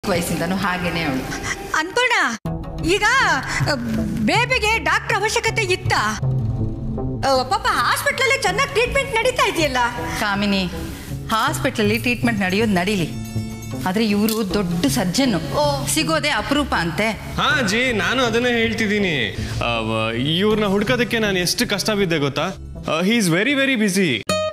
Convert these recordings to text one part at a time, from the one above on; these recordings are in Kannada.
ವಯಸ್ಸಿಂದನೂ ಹಾಗೇನೆ ಅವಳು ಅನ್ಪೂರ್ಣ ಈಗ ಬೇಬಿಗೆ ಡಾಕ್ಟರ್ ಅವಶ್ಯಕತೆ ಇತ್ತ ಪಾಪ ಹಾಸ್ಪಿಟ್ಲಲ್ಲಿ ಚೆನ್ನಾಗಿ ಟ್ರೀಟ್ಮೆಂಟ್ ನಡೀತಾ ಇದೆಯಲ್ಲ ಕಾಮಿನಿ ಹಾಸ್ಪಿಟ್ಲಲ್ಲಿ ಟ್ರೀಟ್ಮೆಂಟ್ ನಡೆಯೋದು ನಡೀಲಿ ಆದ್ರೆ ಇವರು ದೊಡ್ಡ ಸರ್ಜನ್ನು ಸಿಗೋದೇ ಅಪರೂಪ ಅಂತೆ ಹಾ ಜಿ ನಾನು ಅದನ್ನೇ ಹೇಳ್ತಿದ್ದೀನಿ ಇವ್ರನ್ನ ಹುಡ್ಕೋದಕ್ಕೆ ನಾನು ಎಷ್ಟು ಕಷ್ಟ ಬಿದ್ದೆ ಗೊತ್ತಾ he is very very busy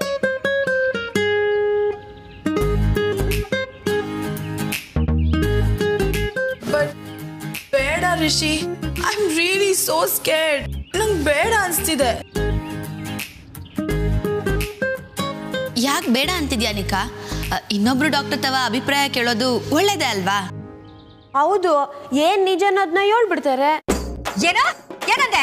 but ಬೇಡ Rishi I am really so scared ನಂಗೆ ಬೇಡ ಅನಿಸ್ತಿದೆ ಯಾಕೆ ಬೇಡ ಅಂತಿದ್ಯಾ ನಿಕಾ ಅ, ಇನ್ನೊಬ್ರು ಡಾಕ್ಟರ್ ತವ ಅಭಿಪ್ರಾಯ ಕೇಳೋದು ಒಳ್ಳೇದೇ ಅಲ್ವಾ ಹೌದು ಏನ್ ನಿಜ ಅನ್ನೋದನ್ನ ಹೇಳ್ಬಿಡ್ತಾರೆ ಏನೋ ಏನಂದೆ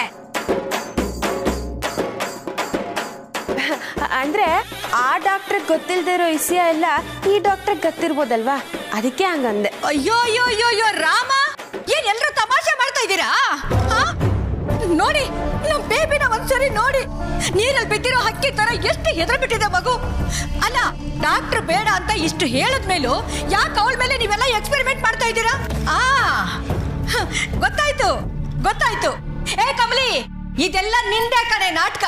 ಅಂದ್ರೆ ಆ ಡಾಕ್ಟರ್ ಗೊತ್ತಿಲ್ದೇ ಇರೋ ವಿಷಯ ಎಲ್ಲ ಈ ಡಾಕ್ಟರ್ ಗೊತ್ತಿರ್ಬೋದಲ್ವಾ ಅದಕ್ಕೆ ಹಂಗಂದೆ ಅಯ್ಯೋ ಅಯ್ಯೋ ಅಯ್ಯೋ ಅಯ್ಯೋ ರಾಮ ಏನ್ ಎಲ್ರು ತಮಾಷೆ ಮಾಡ್ತಾ ಇದ್ದೀರಾ ಆ? ನೋಡಿ ನಮ್ ಬೇಬಿನ ಒಂದ್ಸರಿ ನೋಡಿ ನೀರಲ್ಲಿ ಬಿದ್ದಿರೋ ಹಕ್ಕಿ ತರ ಎಷ್ಟು ಹೆದರ್ ಬಿಟ್ಟಿದೆ ಮಗು ಅಲ್ಲ ಡಾಕ್ಟರ್ ಬೇಡ ಅಂತ ಇಷ್ಟು ಹೇಳದ್ಮೇಲೂ ಯಾಕೆ ಅವಳ ಮೇಲೆ ನೀವೆಲ್ಲ ಎಕ್ಸ್ಪೆರಿಮೆಂಟ್ ಮಾಡ್ತಾ ಇದ್ದೀರಾ ಆ ಹ, ಗೊತ್ತಾಯ್ತು ಗೊತ್ತಾಯ್ತು ಏ ಕಮಲಿ ಇದೆಲ್ಲ ನಿಂದೆ ಕಣೆ ನಾಟಕ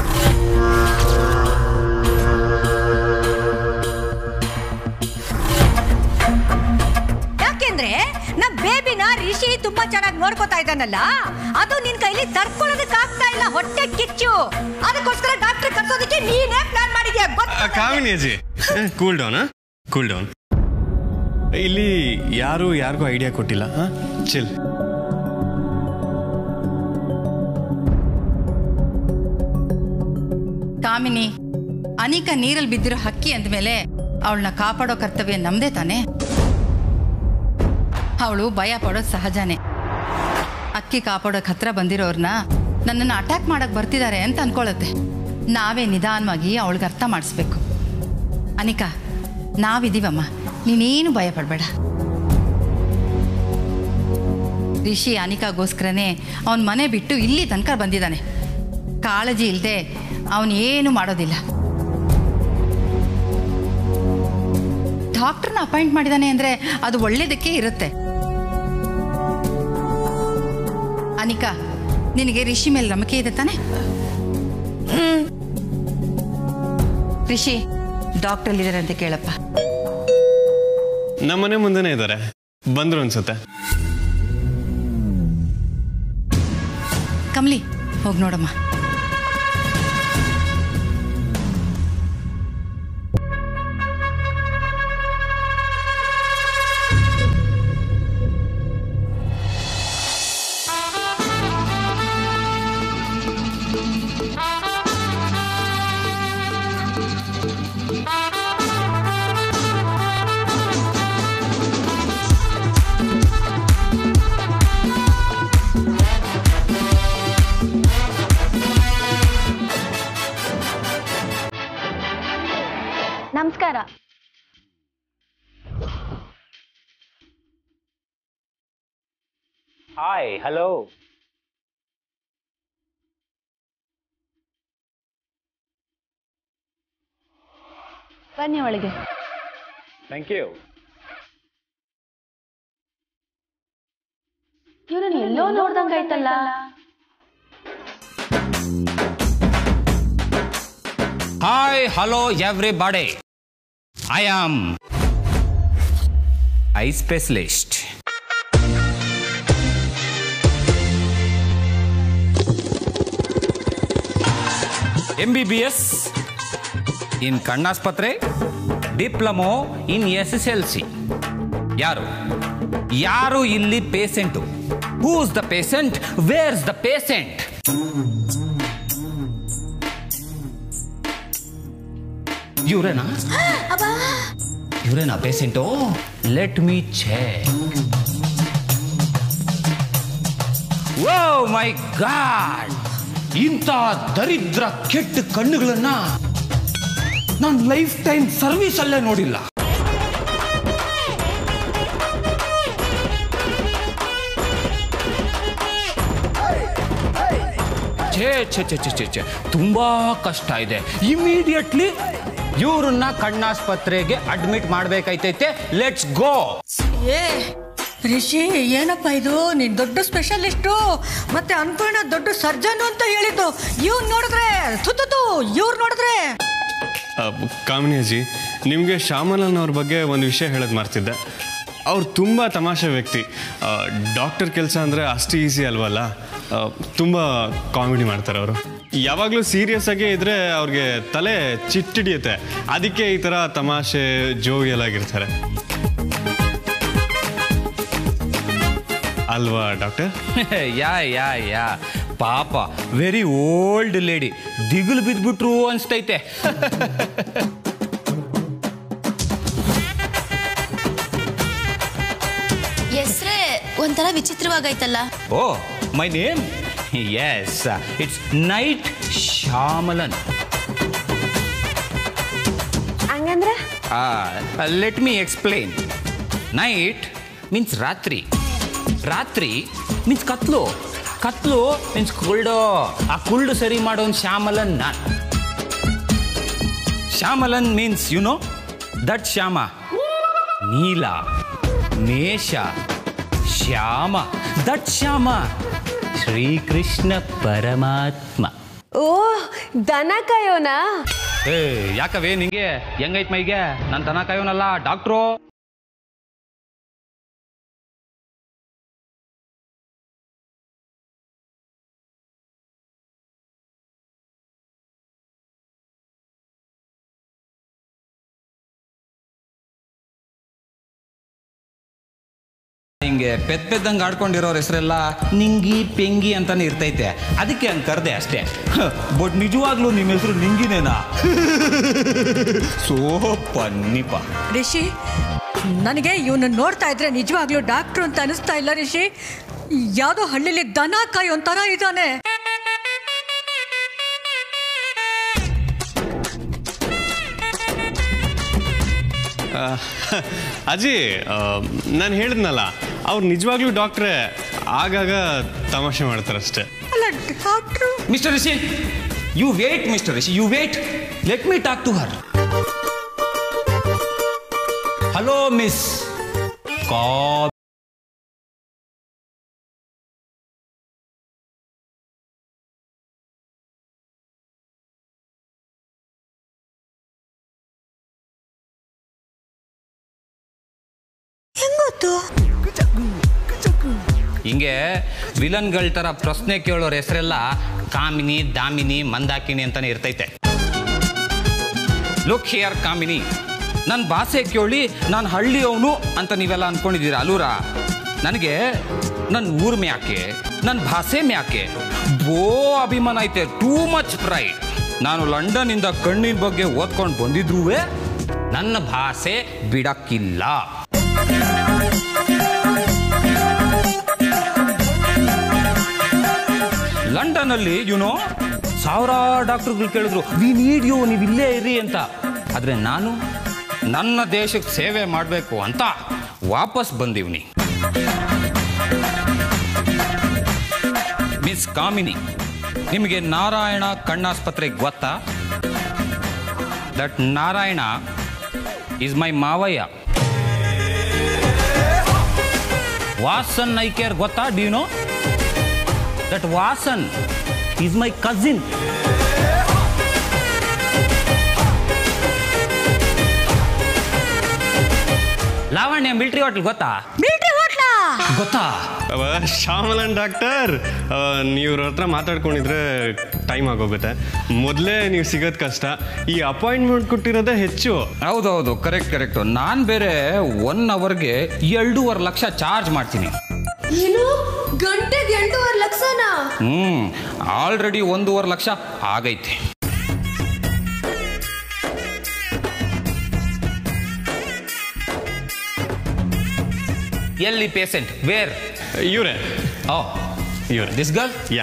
ಯಾಕೆಂದ್ರೆ ನಮ್ ಬೇಬಿನ ರಿಷಿ ತುಂಬಾ ಚೆನ್ನಾಗಿ ನೋಡ್ಕೊತಾ ಇದ್ದಾನಲ್ಲ ಅದು ನಿನ್ ಕೈಲಿ ತರ್ಕೊಳ್ಳೋದಕ್ ಆಗ್ತಾ ಇಲ್ಲ ಹೊಟ್ಟೆ ಕಿಚ್ಚು ಅದಕ್ಕೋಸ್ಕರ ಡಾಕ್ಟರ್ ಕರ್ಸೋದಕ್ಕೆ ನೀನೇ ಪ್ಲಾನ್ ಮಾಡಿದ್ಯಾ ಗೊತ್ತಾ ನಂಗೆ? ಕಾಮಿನಿ ಅಜ್ಜಿ ಕೂಲ್ ಡೌನ್ ಕೂಲ್ ಡೌನ್ ಇಲ್ಲಿ ಯಾರು ಯಾರಿಗೂ ಐಡಿಯಾ ಕೊಟ್ಟಿಲ್ಲ ಹಾ ಚಿಲ್ ಕಾಮಿನಿ ಅನಿಕ ನೀರಲ್ಲಿ ಬಿದ್ದಿರೋ ಹಕ್ಕಿ ಅಂದಮೇಲೆ ಅವಳನ್ನ ಕಾಪಾಡೋ ಕರ್ತವ್ಯ ನಮ್ದೇ ತಾನೇ ಅವಳು ಭಯ ಪಡೋದು ಸಹಜನೇ ಅಕ್ಕಿ ಕಾಪಾಡೋಕ್ ಹತ್ರ ಬಂದಿರೋರ್ನ ನನ್ನನ್ನು ಅಟ್ಯಾಕ್ ಮಾಡಕ್ ಬರ್ತಿದ್ದಾರೆ ಅಂತ ಅನ್ಕೊಳತ್ತೆ ನಾವೇ ನಿಧಾನವಾಗಿ ಅವಳಿಗೆ ಅರ್ಥ ಮಾಡಿಸ್ಬೇಕು ಅನಿಕಾ ನಾವಿದೀವಮ್ಮ ನೀನೇನು ಭಯ ಪಡಬೇಡ ರಿಷಿ ಅನಿಕಾಗೋಸ್ಕರನೇ ಅವನ ಮನೆ ಬಿಟ್ಟು ಇಲ್ಲಿ ತನಕ ಬಂದಿದ್ದಾನೆ ಕಾಳಜಿ ಇಲ್ಲದೆ ಅವನು ಏನು ಮಾಡೋದಿಲ್ಲ ಡಾಕ್ಟರ್ನ ಅಪಾಯಿಂಟ್ ಮಾಡಿದಾನೆ ಅಂದ್ರೆ ಅದು ಒಳ್ಳೇದಕ್ಕೆ ಇರುತ್ತೆ ಅನಿಕಾ ನಿನಗೆ ರಿಷಿ ಮೇಲೆ ನಂಬಿಕೆ ಇದೆ ತಾನೆ ರಿಷಿ ಡಾಕ್ಟರ್ ಇದ್ದಾರೆ ಅಂತ ಕೇಳಪ್ಪ ನಮ್ಮನೆ ಮುಂದೆನೇ ಇದ್ದಾರೆ ಬಂದ್ರು ಅನ್ಸುತ್ತೆ ಕಮ್ಲಿ ಹೋಗಿ ನೋಡಮ್ಮ ನಮಸ್ಕಾರ ಹಾಯ್ ಹಲೋ ಬನ್ನಿ ಒಳಗೆ ಥ್ಯಾಂಕ್ ಯು ಇವ್ರನ್ನ ಎಲ್ಲೋ ನೋಡ್ದಂಗಾಯ್ತಲ್ಲ hi hello everybody I am eye specialist M B B S in ಕಣ್ಣಾಸ್ಪತ್ರೆ diploma in S S L C ಯಾರು ಯಾರು ಇಲ್ಲಿ patient who's the patient where's the patient ಇವರೇನಾ ಇವರೇನಾ patient let me check oh my god ಇಂಥ ದರಿದ್ರ ಕೆಟ್ಟ ಕಣ್ಣುಗಳನ್ನ ನಾನು ಲೈಫ್ ಟೈಮ್ ಸರ್ವಿಸ್ ಅಲ್ಲೇ ನೋಡಿಲ್ಲ ಛೇ ಛೇ ಛೇ ಛೇ ಛೇ ಛೇ ತುಂಬಾ ಕಷ್ಟ ಇದೆ ಇಮಿಡಿಯೇಟ್ಲಿ ಇವ್ರನ್ನ ಕಣ್ಣಾಸ್ಪತ್ರೆಗೆ ಅಡ್ಮಿಟ್ ಮಾಡ್ಬೇಕಾಯ್ತೈತೆ ಲೆಟ್ಸ್ ಗೋ ಏ ರಿಷಿ ಏನಪ್ಪ ಇದು ನೀನ್ ದೊಡ್ಡ ಸ್ಪೆಷಲಿಸ್ಟು ಮತ್ತೆ ಅನ್ಪೂರ್ಣ ದೊಡ್ಡ ಸರ್ಜನ್ ಅಂತ ಹೇಳಿದ್ದು ಇವ್ರು ನೋಡಿದ್ರೆ ತುತ್ತು ಇವ್ರು ನೋಡಿದ್ರೆ ಕಾಮಿನಿ ಅಜ್ಜಿ ನಿಮಗೆ ಶ್ಯಾಮಲನ್ ಅವ್ರ ಬಗ್ಗೆ ಒಂದು ವಿಷಯ ಹೇಳೋದು ಮಾಡ್ತಿದ್ದೆ ಅವ್ರು ತುಂಬ ತಮಾಷೆ ವ್ಯಕ್ತಿ ಡಾಕ್ಟರ್ ಕೆಲಸ ಅಂದರೆ ಅಷ್ಟು ಈಸಿ ಅಲ್ವಲ್ಲ ತುಂಬ ಕಾಮಿಡಿ ಮಾಡ್ತಾರೆ ಅವರು ಯಾವಾಗಲೂ ಸೀರಿಯಸ್ ಆಗೇ ಇದ್ರೆ ಅವ್ರಿಗೆ ತಲೆ ಚಿಟ್ಟಿಡಿಯುತ್ತೆ ಅದಕ್ಕೆ ಈ ಥರ ತಮಾಷೆ ಜೋವಿಯಲ್ ಆಗಿರ್ತಾರೆ ಅಲ್ವಾ ಡಾಕ್ಟರ್ ಯಾ ಯಾ ಯಾ ಪಾಪ ವೆರಿ ಓಲ್ಡ್ ಲೇಡಿ ದಿಗುಲು ಬಿದ್ಬಿಟ್ರು ಅನ್ಸ್ತೈತೆ ಹೆಸ್ರೇ ಒಂಥರ ವಿಚಿತ್ರವಾಗೈತಲ್ಲ oh my name is it's night Shyamalan ಹಂಗಂದ್ರೆ let me explain night means ರಾತ್ರಿ ರಾತ್ರಿ ಮೀನ್ಸ್ ಕತ್ಲು ಕತ್ಲು ಮೀನ್ಸ್ ಕುಲ್ಡು ಆ ಕುಲ್ಡು ಸರಿ ಮಾಡೋನ್ ಶ್ಯಾಮಲನ್ ನಾನ್ Shyamalan means you know that ಶ್ಯಾಮ ನೀಲ ಮೇಷ ಶ್ಯಾಮ ದಟ್ ಶ್ಯಾಮ ಶ್ರೀಕೃಷ್ಣ ಪರಮಾತ್ಮ ಓ ದನ ಕಾಯೋನಾ ಏ ಯಾಕವೇ ನಿಂಗೆ ಹೆಂಗೈತ್ ಮೈಗೆ ನಾನು ದನ ಕಾಯೋನಲ್ಲ ಡಾಕ್ಟ್ರು ಹಿಂಗೆ ಪೆದ್ ಪೆದ್ದಂಗೆ ಆಡ್ಕೊಂಡಿರೋರ ಹೆಸರೆಲ್ಲ ನಿಂಗಿ ಪೆಂಗಿ ಅಂತಾನೆ ಇರ್ತೈತೆ ಅದಕ್ಕೆ ಹಂಗೆ ಕರೆದೆ ಅಷ್ಟೇ ಬಟ್ ನಿಜವಾಗ್ಲೂ ನಿಮ್ಮ ಹೆಸರು ನಿಂಗಿನೇನಾ ಸೋ ಪನ್ನಿಪ ರಿಷಿ ನನಗೆ ಇವನ್ನ ನೋಡ್ತಾ ಇದ್ರೆ ನಿಜವಾಗ್ಲೂ ಡಾಕ್ಟ್ರು ಅಂತ ಅನಿಸ್ತಾ ಇಲ್ಲ ರಿಷಿ ಯಾವುದೋ ಹಳ್ಳಿಲಿ ದನ ಕಾಯಿ ಒಂಥರ ಇದ್ದಾನೆ ಅಜ್ಜಿ ನಾನು ಹೇಳಿದ್ನಲ್ಲ ಅವ್ರು ನಿಜವಾಗ್ಲೂ ಡಾಕ್ಟ್ರೇ ಆಗಾಗ ತಮಾಷೆ ಮಾಡ್ತಾರಷ್ಟೇ ಅಲ್ಲ doctor mister Rishi you wait mister Rishi you wait let me talk to her hello miss ಕಾ ಹೆಂಗೊತ್ತು ಹಿಂಗೆ ವಿಲನ್ಗಳ ಥರ ಪ್ರಶ್ನೆ ಕೇಳೋರ ಹೆಸರೆಲ್ಲ ಕಾಮಿನಿ ದಾಮಿನಿ ಮಂದಾಕಿನಿ ಅಂತಾನೆ ಇರ್ತೈತೆ ಲುಕ್ ಹಿಯರ್ ಕಾಮಿನಿ ನನ್ನ ಭಾಷೆ ಕೇಳಿ ನಾನು ಹಳ್ಳಿಯವನು ಅಂತ ನೀವೆಲ್ಲ ಅನ್ಕೊಂಡಿದ್ದೀರಾ ಅಲೂರ ನನಗೆ ನನ್ನ ಊರ್ ಮ್ಯಾಕೆ ನನ್ನ ಭಾಷೆ ಮ್ಯಾಕೆ ಬೋ ಅಭಿಮಾನ ಐತೆ ಟೂ ಮಚ್ ಪ್ರೈಡ್ ನಾನು ಲಂಡನ್ನಿಂದ ಕಣ್ಣಿನ ಬಗ್ಗೆ ಓದ್ಕೊಂಡು ಬಂದಿದ್ರೂ ನನ್ನ ಭಾಷೆ ಬಿಡಕ್ಕಿಲ್ಲ ಲಂಡನ್ ಅಲ್ಲಿ ಯುನೋ ಸಾವಿರ ಡಾಕ್ಟರ್ಗಳು ಕೇಳಿದ್ರು ವಿ ನೀಡ್ ಯು ನೀವು ಇಲ್ಲೇ ಇರಿ ಅಂತ ಆದ್ರೆ ನಾನು ನನ್ನ ದೇಶಕ್ಕೆ ಸೇವೆ ಮಾಡಬೇಕು ಅಂತ ವಾಪಸ್ ಬಂದಿವ್ನಿ ಮಿಸ್ ಕಾಮಿನಿ ನಿಮಗೆ ನಾರಾಯಣ ಕಣ್ಣಾಸ್ಪತ್ರೆ ಗೊತ್ತಾ ದಟ್ ನಾರಾಯಣ ಇಸ್ ಮೈ ಮಾವಯ್ಯ ವಾಸನ್ ಐ ಕೇರ್ ಗೊತ್ತಾ do you know that Vasan is my cousin Lavanya military hotel ಗೊತ್ತಾ ಮಿಲ್ಟ್ರಿ ಹೋಟ್ಲಾ ಗೊತ್ತಾ ಅವ ಶ್ಯಾಮಲನ್ ಡಾಕ್ಟರ್ ನೀವು ಇವ್ರ ಹತ್ರ ಮಾತಾಡ್ಕೊಂಡಿದ್ರೆ ಟೈಮ್ ಆಗೋಗುತ್ತೆ ಮೊದಲೇ ನೀವು ಸಿಗೋದು ಕಷ್ಟ ಈ ಅಪಾಯಿಂಟ್ಮೆಂಟ್ ಕೊಟ್ಟಿರೋದೇ ಹೆಚ್ಚು ಹೌದೌದು ಕರೆಕ್ಟ್ ಕರೆಕ್ಟ್ ನಾನು ಬೇರೆ ಒನ್ ಅವರ್ಗೆ ಎರಡೂವರೆ ಲಕ್ಷ ಚಾರ್ಜ್ ಮಾಡ್ತೀನಿ ಏನು ಗಂಟೆಗೆ ಎಂಟೂವರೆ ಲಕ್ಷನಾ ಹ್ಮ್ ಆಲ್ರೆಡಿ ಒಂದೂವರೆ ಲಕ್ಷ ಆಗೈತೆ ಎಲ್ಲಿ ಪೇಷಂಟ್ ವೇರ್ ಇವರೇ ಓ ಇವ್ರೆ ದಿಸ್ ಗರ್ಲ್ ಯಾ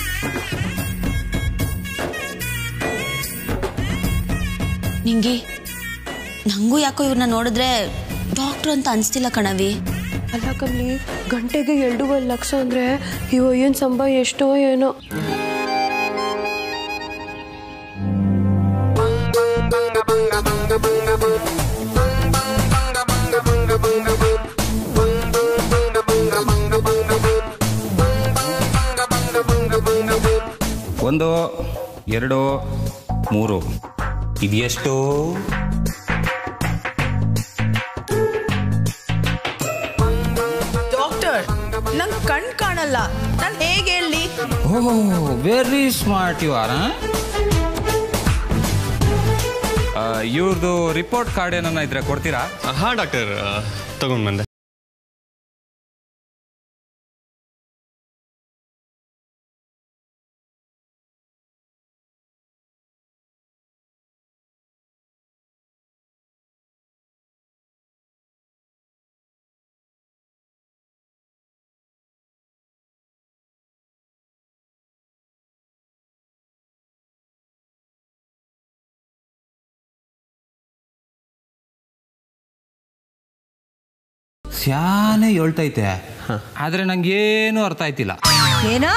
ನಿಂಗೆ ನಂಗೂ ಯಾಕೋ ಇವ್ರನ್ನ ನೋಡಿದ್ರೆ ಡಾಕ್ಟ್ರು ಅಂತ ಅನಿಸ್ತಿಲ್ಲ ಕಣವಿ ಅಲ್ಲ ಕಮ್ಲಿ ಗಂಟೆಗೆ ಎರಡೂವರೆ ಲಕ್ಷ ಅಂದ್ರೆ ಇವ ಏನ್ ಸಂಭವ ಎಷ್ಟೋ ಏನೋ Bang bang bang bang ಒಂದು ಎರಡು ಮೂರು ಇದು ಎಷ್ಟು ಡಾಕ್ಟರ್ ನಂಗೆ ಕಣ್ ಕಾಣಲ್ಲ ನಾನು ಹೇಗೆ ಹೇಳಿ oh very smart you are ಇವ್ರದ್ದು ರಿಪೋರ್ಟ್ ಕಾರ್ಡ್ ಏನನ್ನ ಇದ್ರೆ ಕೊಡ್ತೀರಾ ಹಾಂ ಡಾಕ್ಟರ್ ತಗೊಂಡು ಬಂದೆ ಸ್ಯಾನೆ ಹೇಳ್ತೈತೆ ಆದ್ರೆ ನಂಗೇನು ಅರ್ಥ ಆಯ್ತಿಲ್ಲ ಏನೋ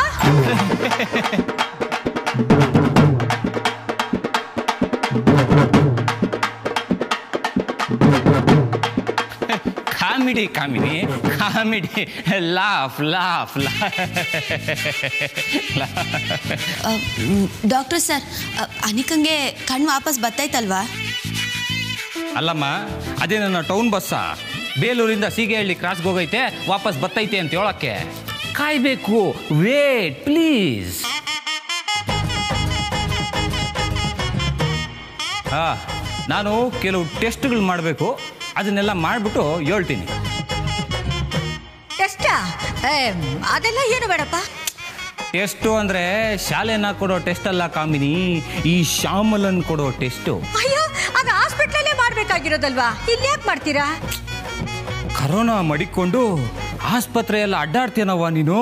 comedy comedy comedy laugh laugh doctor sir ಅನಿಕಂಗೆ ಕಣ್ಣು ವಾಪಸ್ ಬತ್ತೈತಲ್ವಾ ಅಲ್ಲಮ್ಮ ಅದೇ ನನ್ನ ಟೌನ್ ಬಸ್ಸ ಬೇಲೂರಿಂದ ಸೀಗೆಹಳ್ಳಿ ಕ್ರಾಸ್ಗೆ ಹೋಗೈತೆ ವಾಪಸ್ ಬತ್ತೈತೆ ಅಂತ ಹೇಳಕ್ಕೆ ಕಾಯ್ಬೇಕು ವೇಟ್ ಪ್ಲೀಸ್ ಹಾ ನಾನು ಕೆಲವು ಟೆಸ್ಟ್ಗಳು ಮಾಡಬೇಕು ಅದನ್ನೆಲ್ಲ ಮಾಡಿಬಿಟ್ಟು ಹೇಳ್ತೀನಿ ಟೆಸ್ಟಾ ಅದೆಲ್ಲ ಏನು ಬೇಡಪ್ಪ ಟೆಸ್ಟು ಅಂದರೆ ಶಾಲೆನ ಕೊಡೋ ಟೆಸ್ಟ್ ಅಲ್ಲ ಕಾಮಿನಿ ಈ ಶ್ಯಾಮಲನ್ ಕೊಡೋ ಟೆಸ್ಟು ಅಯ್ಯೋ ಅದು ಹಾಸ್ಪಿಟ್ಲಲ್ಲೇ ಮಾಡ್ಬೇಕಾಗಿರೋದಲ್ವಾ ಇಲ್ಲಿ ಯಾಕೆ ಮಾಡ್ತೀರಾ ಕರೋನಾ ಮಡಿಕೊಂಡು ಆಸ್ಪತ್ರೆಯೆಲ್ಲ ಅಡ್ಡಾಡ್ತೀನವ್ವ ನೀನು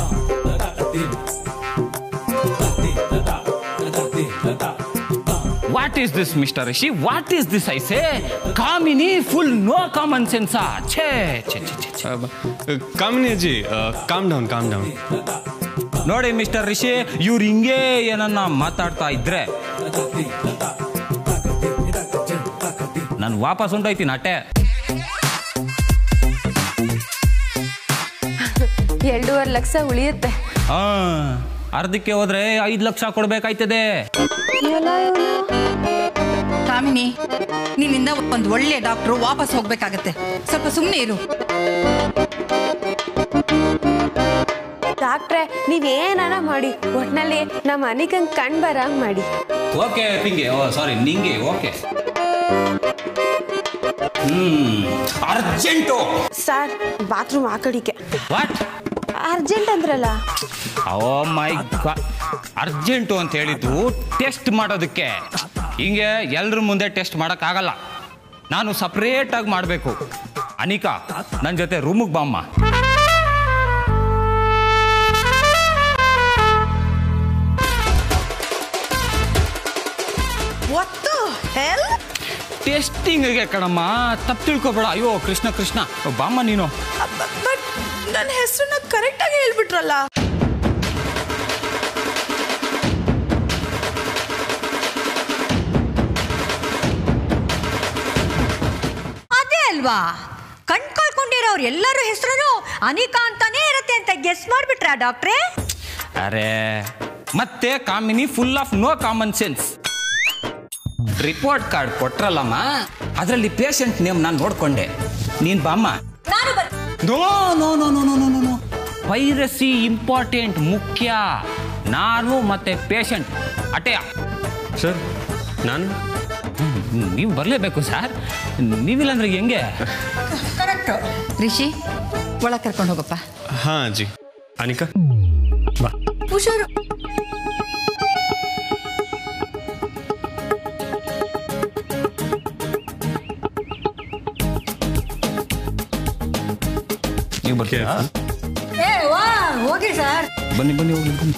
what is this mister Rishi what is this I say Kamini full no common ಸೆನ್ಸಾ ಛೇ ಛೇ ಛೇ ಛೇ ಛೇ. ಕಾಮಿನಿ ಅಜ್ಜಿ ಕಾಮ್ ಡೌನ್ ಕಾಮ್ ಡೌನ್ ನೋಡಿ ಮಿಸ್ಟರ್ ರಿಷಿ ಇವ್ರು ಹಿಂಗೆ ಏನನ್ನ ಮಾತಾಡ್ತಾ ಇದ್ರೆ ನಾನು ವಾಪಸ್ ಹೊಂಟೋಯ್ತೀನಿ ಅಟ್ಟೆ ಎರಡೂವರೆ ಲಕ್ಷ ಉಳಿಯುತ್ತೆ ಆ, ಅರ್ಧಕ್ಕೆ ಹೋದ್ರೆ ಐದು ಲಕ್ಷ ಕೊಡ್ಬೇಕಾಯ್ತದೆ ಕಾಮಿನಿ ನಿನ್ನಿಂದ ಒಂದು ಒಳ್ಳೆ ಡಾಕ್ಟ್ರು ವಾಪಸ್ ಹೋಗ್ಬೇಕಾಗತ್ತೆ ಸ್ವಲ್ಪ ಸುಮ್ಮನೆ ಇರು ಡಾಕ್ಟ್ರೆ ನೀವೇನಾನ ಮಾಡಿ ಒಟ್ನಲ್ಲಿ ನಮ್ಮ ಅನಿಕಂಗ್ ಕಣ್ ಬರಂಗ್ ಮಾಡಿ ಓಕೆ ಪಿಂಗೆ ಓ ಸಾರಿ ನಿಂಗೆ okay hmm urgent sir bathroom ಆ ಕಡಿಕೆ ವಾಟ್ ಅರ್ಜೆಂಟ್ ಅಂದ್ರಲ್ಲ ಓ ಮೈ ಅರ್ಜೆಂಟು ಅಂತ ಹೇಳಿದ್ದು ಟೆಸ್ಟ್ ಮಾಡೋದಕ್ಕೆ ಹಿಂಗೆ ಎಲ್ರ ಮುಂದೆ ಟೆಸ್ಟ್ ಮಾಡೋಕ್ಕಾಗಲ್ಲ ನಾನು ಸಪ್ರೇಟಾಗಿ ಮಾಡಬೇಕು ಅನಿಕಾ ನನ್ನ ಜೊತೆ ರೂಮಿಗೆ ಬಾಮ್ಮ ಒತ್ತು ಹೆಲ್ ಟೆಸ್ಟಿಂಗ್ಗೆ ಕಣಮ್ಮ ತಪ್ಪು ತಿಳ್ಕೊಬೇಡ ಅಯ್ಯೋ ಕೃಷ್ಣ ಕೃಷ್ಣ ಬಾಮ್ಮ ನೀನು ಬಟ್ ನನ್ನ ಹೆಸರನ್ನ ಕರೆಕ್ಟಾಗಿ ಹೇಳ್ಬಿಟ್ರಲ್ಲ ಅದೇ ಅಲ್ವಾ ಕಣ್ ಕಳ್ಕೊಂಡಿರೋರು ಎಲ್ಲರೂ ಹೆಸರು ಅನಿಕಾ ಅಂತಾನೆ ಇರುತ್ತೆ ಅಂತ ಗೆಸ್ ಮಾಡ್ಬಿಟ್ರಾ ಡಾಕ್ಟ್ರೇ ಅರೆ ಮತ್ತೆ Kamini full of no common sense report card ಕೊಟ್ರಲ್ಲಮ್ಮ ಅದರಲ್ಲಿ ಪೇಷಂಟ್ ನೇಮ್ ನಾನು ನೋಡ್ಕೊಂಡೆ ನೀನ್ ಬಾಮ್ಮ ನಾನು ಬರ್ no no no no no no no piracy important ಮುಖ್ಯ ನಾನು ಮತ್ತೆ ಪೇಷಂಟ್ ಅಟೆಯ ಸರ್ ನಾನು ನೀವು ಬರಲೇಬೇಕು ಸರ್ ನೀವಿಲ್ಲಾಂದ್ರೆ ಹೆಂಗೆ ಕರೆಕ್ಟು ರಿಷಿ ಒಳಗೆ ಕರ್ಕೊಂಡು ಹೋಗಪ್ಪ ಹಾಂ ಅಜ್ಜಿ ಅನಿಕಾ ಬಾ ಹುಷಾರು ನೀವು ಬರ್ತೀರಾ ಏ ವಾ ಹೋಗಿ ಸರ್ ಬನ್ನಿ ಬನ್ನಿ ಹೋಗಿ ಬನ್ನಿ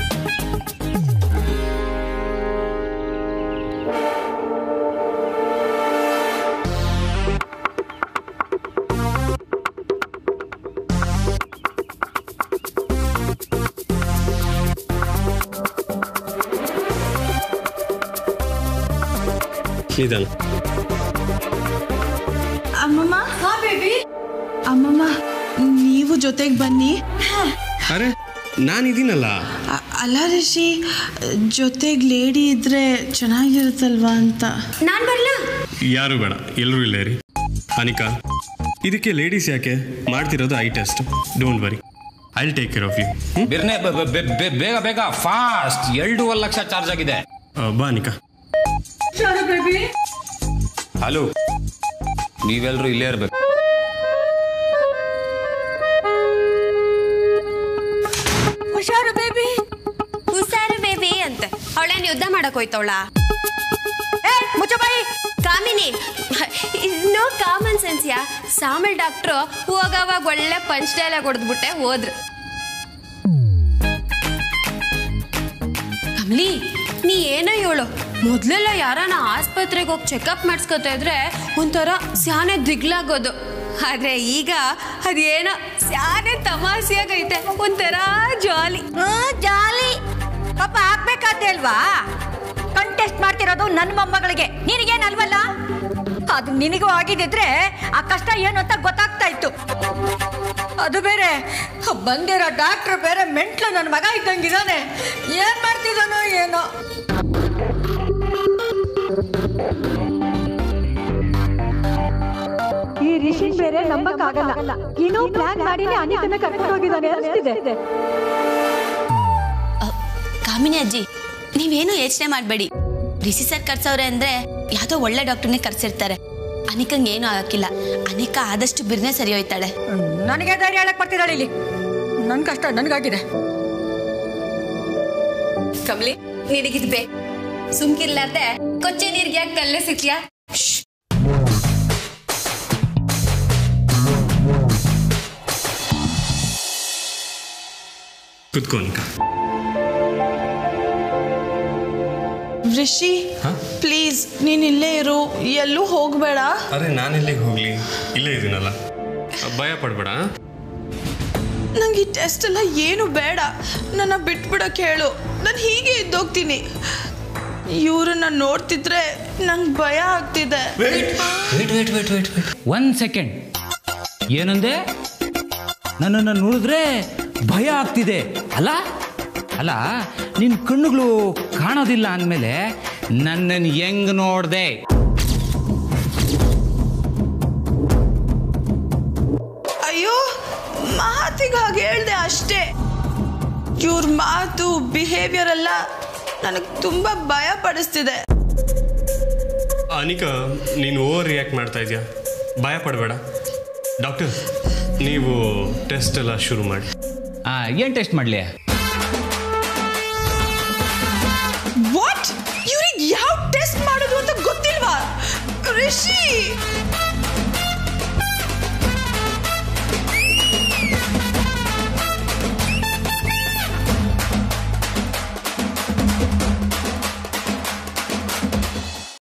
ನಿಧಾನ ಅಮ್ಮಮ್ಮ ಹಾ ಬೇಬಿ ಅಮ್ಮಮ್ಮ ನೀವು ಜೊತೆಗೆ ಬನ್ನಿ ಅರೆ ನಾನಿದ್ದೀನಲ್ಲ ಅ- ಅಲ್ಲ ರಿಷಿ ಜೊತೆಗೆ ಲೇಡಿ ಇದ್ರೆ ಚೆನ್ನಾಗಿರುತ್ತಲ್ವಾ ಅಂತ ನಾನ್ ಬರ್ಲಾ ಯಾರು ಬೇಡ ಎಲ್ಲರೂ ಇಲ್ಲೇ ರೀ ಅನಿಕಾ ಇದಕ್ಕೆ ಲೇಡೀಸ್ ಯಾಕೆ ಮಾಡ್ತಿರೋದು I test don't worry I take care of you ಬಿರ್ನೆ ಬೆ- ಬೆ- ಬೆ- ಬೆ- ಬೇಗ ಬೇಗ ಫಾಸ್ಟ್ ಎರಡೂವರೆ ಲಕ್ಷ ಚಾರ್ಜ್ ಆಗಿದೆ ಬಾ ಅನಿಕಾ ಹಲೋ ನೀವೆಲ್ಲರೂ ಇಲ್ಲೇ ಇರ್ಬೇಕು ಹುಷಾರು ಬೇಬಿ ಹುಷಾರು ಬೇಬಿ ಅಂತೆ ಅವಳೇನು ಯುದ್ಧ ಮಾಡಕ್ ಹೋಯ್ತವಳ ಏ ಮುಚ್ಚಬಾಯಿ ಕಾಮಿನಿ ನೋ ಕಾಮನ್ ಸೆನ್ಸ್ ಯಾ ಸಾಮಲ್ ಡಾಕ್ಟ್ರು ಹೋಗವಾಗ ಒಳ್ಳೆ ಪಂಚ್ ಡೈಲಾಗ್ ಹೊಡೆದ್ಬಿಟ್ಟೆ ಹೋದ್ರು ಕಮ್ಲಿ ನೀ ಏನೋ ಹೇಳು ಮೊದ್ಲೆಲ್ಲ ಯಾರನ ಆಸ್ಪತ್ರೆಗೆ ಹೋಗಿ ಚೆಕಪ್ ಮಾಡಿಸ್ಕೊತಾ ಇದ್ರೆ ಒಂಥರ ಸ್ಯಾನೆ ದಿಗ್ಲಾಗೋದು ಆದ್ರೆ ಈಗ ಅದೇನೋ ಸ್ಯಾನೆ ತಮಾಷೆಯಾಗೈತೆ ಒಂಥರ ಜಾಲಿ ಜಾಲಿ ಪಾಪ ಆಗ್ಬೇಕಾದ್ದೆ ಅಲ್ವಾ ಕಂಟೆಸ್ಟ್ ಮಾಡ್ತಿರೋದು ನನ್ನ ಮೊಮ್ಮಗಳಿಗೆ ನಿನಗೇನಲ್ವಲ್ಲ ಅದು ನಿನಗೂ ಆಗಿದ್ದಿದ್ರೆ ಆ ಕಷ್ಟ ಏನು ಅಂತ ಗೊತ್ತಾಗ್ತಾ ಇತ್ತು ಅದು ಬೇರೆ ಬಂದಿರೋ ಡಾಕ್ಟ್ರ್ ಬೇರೆ ಮೆಂಟ್ಲು ನನ್ನ ಮಗ ಇದ್ದಂಗಿದ್ದಾನೆ ಏನ್ ಮಾಡ್ತಿದ್ದಾನೋ ಏನೋ ಈ ರಿಷಿ ಬೇರೆ ನಂಬಕ್ಕಾಗಲ್ಲ ಏನೋ ಪ್ಲಾನ್ ಮಾಡಿನೇ ಅನಿತನ ಕರ್ಕೊಂಡು ಹೋಗಿದ್ದಾನೆ ಅನಿಸ್ತಿದೆ ಅ, ಕಾಮಿನಿ ಅಜ್ಜಿ ನೀವೇನು ಯೋಚನೆ ಮಾಡಬೇಡಿ ರಿಸಿ ಸರ್ ಕರ್ಸವ್ರೆ ಅಂದ್ರೆ ಯಾವುದೋ ಒಳ್ಳೆ ಡಾಕ್ಟರ್ನೇ ಕರ್ಸಿರ್ತಾರೆ ಅನಿಕಂಗೆ ಏನೂ ಆಗಕ್ಕಿಲ್ಲ ಅನಿಕಾ ಆದಷ್ಟು ಬಿರ್ನೆ ಸರಿ ಹೋಯ್ತಾಳೆ ನನಗೆ ಧೈರ್ಯ ಹೇಳಕ್ ಬರ್ತಿದ್ದಾಳೆ ಇಲ್ಲಿ ನನ್ನ ಕಷ್ಟ ನನಗಾಗಿದೆ ಕಮ್ಲಿ ನಿನಗಿದ್ ಬೇಕು ಸುಮ್ಕಿರ್ಲಾರ್ದೆ ಕೊಚ್ಚೆ ನೀರ್ಗೆ ಯಾಕೆ ಕಲ್ಲೆ ಸಿಕ್ಯಾ ಕುತ್ಕೋ ಅನಿಕಾ ರಿಷಿ ಪ್ಲೀಸ್ ನೀನ್ ಇಲ್ಲೇ ಇರು ಎಲ್ಲೂ ಹೋಗ್ಬೇಡ ಅರೆ ನಾನು ಎಲ್ಲಿಗೆ ಹೋಗ್ಲಿ ಇಲ್ಲೇ ಇದೀನಲ್ಲ ಭಯ ಪಡ್ಬೇಡ ನಂಗೆ ಈ ಟೆಸ್ಟ್ ಎಲ್ಲ ಏನು ಬೇಡ ನನ್ನ ಬಿಟ್ಬಿಡಕ್ಕೆ ಹೇಳು ನಾನು ಹೀಗೆ ಇದ್ದೋಗ್ತೀನಿ ಇವ್ರನ್ನ ನೋಡ್ತಿದ್ರೆ ನಂಗೆ ಭಯ ಆಗ್ತಿದೆ wait wait wait wait wait one second ಏನಂದೆ ನನ್ನನ್ನು ನೋಡಿದ್ರೆ ಭಯ ಆಗ್ತಿದೆ ಅಲ್ಲ ಅಲ್ಲ ನಿನ್ನ ಕಣ್ಣುಗಳು ಕಾಣೋದಿಲ್ಲ ಅಂದಮೇಲೆ ನನ್ನನ್ನು ಹೆಂಗ್ ನೋಡ್ದೆ ಅಯ್ಯೋ ಮಾತಿಗೆ ಹಾಗೆ ಹೇಳ್ದೆ ಅಷ್ಟೇ ಇವ್ರ ಮಾತು ಬಿಹೇವಿಯರ್ ಎಲ್ಲ ನನಗೆ ತುಂಬ ಭಯ ಪಡಿಸ್ತಿದೆ ಅನಿಕಾ ನೀನು ಓವರ್ ರಿಯಾಕ್ಟ್ ಮಾಡ್ತಾ ಇದೆಯಾ ಭಯ ಪಡಬೇಡ ಡಾಕ್ಟರ್ ನೀವು ಟೆಸ್ಟ್ ಎಲ್ಲ ಶುರು ಮಾಡಿ ಏನು ಟೆಸ್ಟ್ ಮಾಡಲಿ ವಾಟ್ ಇವ್ರಿಗೆ ಯಾವ ಟೆಸ್ಟ್ ಮಾಡೋದು ಅಂತ ಗೊತ್ತಿಲ್ವಾ ರಿಷಿ